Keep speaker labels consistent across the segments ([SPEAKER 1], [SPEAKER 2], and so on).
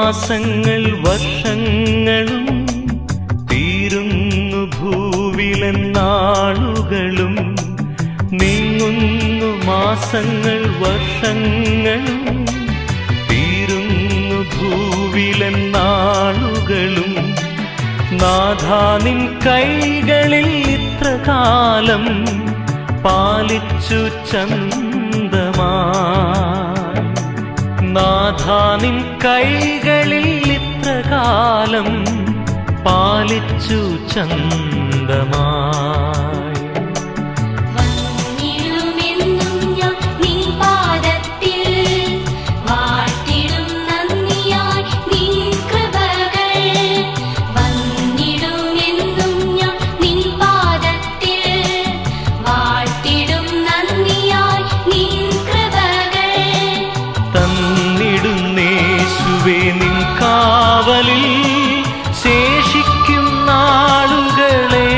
[SPEAKER 1] മാസങ്ങൾ വർഷങ്ങളും തീരുന്നു ഭൂവിലെന്നാളുകളും നീങ്ങുന്നു മാസങ്ങൾ വർഷങ്ങളും തീരുന്നു ഭൂവിലെന്നാളുകളും നാഥാനിൻ കൈകളിൽ ഇത്ര കാലം പാലിച്ചു ചന്തമായി നാഥാനിൻ കൈകളിൽ ഇത്ര കാലം പാലിച്ചു ചന്തമായി
[SPEAKER 2] വന്നിടുമെന്നും ഞാൻ നിൻ പാദത്തിൽ വാഴ്ത്തിടും നന്ദിയായി നിൻ കൃപകൾ വന്നിടുമെന്നും ഞാൻ നിൻ പാദത്തിൽ വാഴ്ത്തിടും നന്ദിയായി നിൻ കൃപകൾ
[SPEAKER 1] തന്നിടുന്നേശുവേ നിൻ കാവലിൽ ശേഷിക്കും നാളുകളെ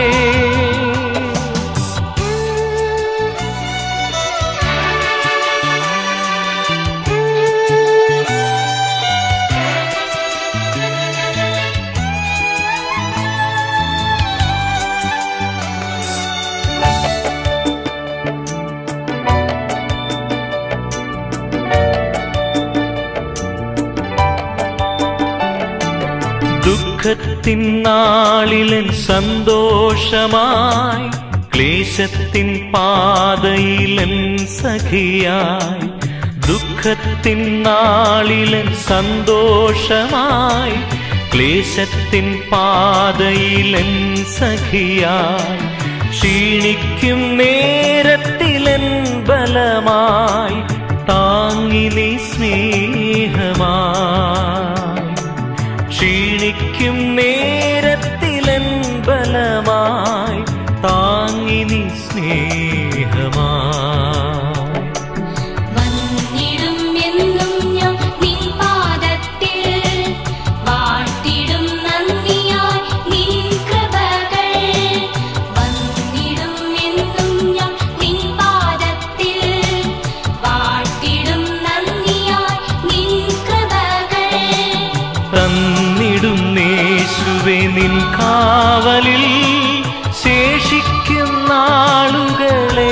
[SPEAKER 1] ദുഃഖത്തിൻ നാളിലൻ സന്തോഷമായി ക്ലേശത്തിൻ പാതയിലൻ സഖിയായി ദുഃഖത്തിൻ നാളിലൻ സന്തോഷമായി ക്ലേശത്തിൻ പാതയിലൻ സഖിയായി ക്ഷീണിക്കും നേരത്തിലൻ ബലമായി താങ്ങി നീ സ്നേഹമായി ക്ഷീണിക്കും നേരത്തിലൻ ബലമായി താങ്ങി നീ സ്നേഹമായി
[SPEAKER 2] വന്നിടും എന്നും ഞാൻ നിൻ പാദത്തിൽ വാഴ്ത്തിടും നന്ദിയായി നിൻ കൃപകൾ വന്നിടും എന്നും ഞാൻ നിൻ പാദത്തിൽ വാഴ്ത്തിടും നന്ദിയായി നിൻ കൃപകൾ
[SPEAKER 1] തന്നിടുന്നേശുവെ നിൻ കാവലിൽ ശേഷിക്കും നാളുകളെ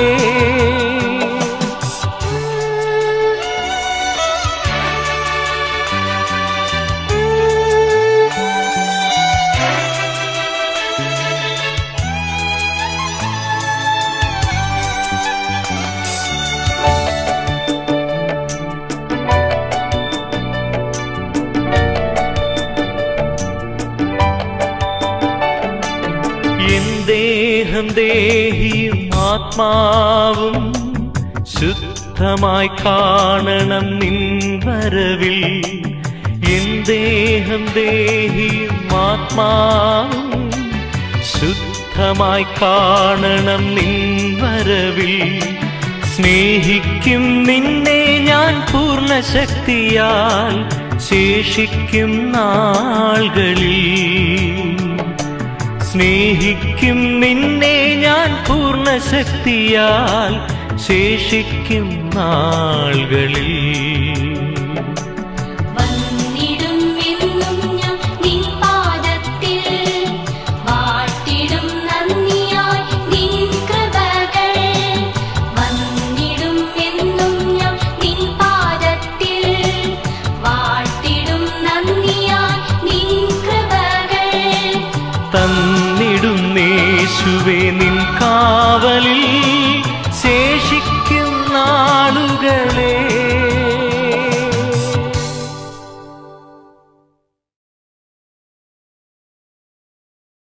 [SPEAKER 1] എൻ ദേഹം ദേഹിയും ആത്മാവും ശുദ്ധമായി കാണണം നിൻ വരവിൽ എൻ ദേഹം ദേഹിയും ആത്മാവും ശുദ്ധമായി കാണണം നിൻ വരവിൽ സ്നേഹിക്കും നിന്നെ ഞാൻ പൂർണ്ണ ശക്തിയാൽ ശേഷിക്കും നാളുകളിൽ സ്നേഹിക്കും നിന്നെ ഞാൻ പൂർണ്ണ ശക്തിയാൽ ശേഷിക്കും നാളുകളിൽ